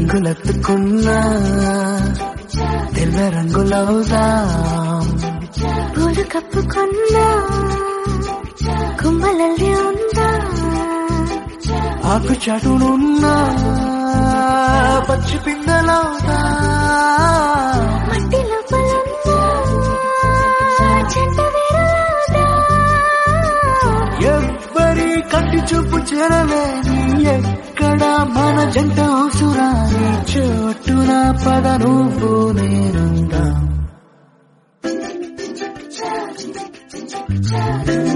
రంగులెత్తుకున్నా తెల్ల రంగులవుదాం పూలు కప్పుకున్నా కుమ్మలల్లి ఉందా ఆకు చాటునున్నా పచ్చి పిందలవుదా మట్టి లోపలున్నా చెంట వేరులాదా ఎవ్వరి కంటి చూపు చేరలేని ఎక్కడ మన జంట అవసరాని చోటున పద నువ్వు నేనుందా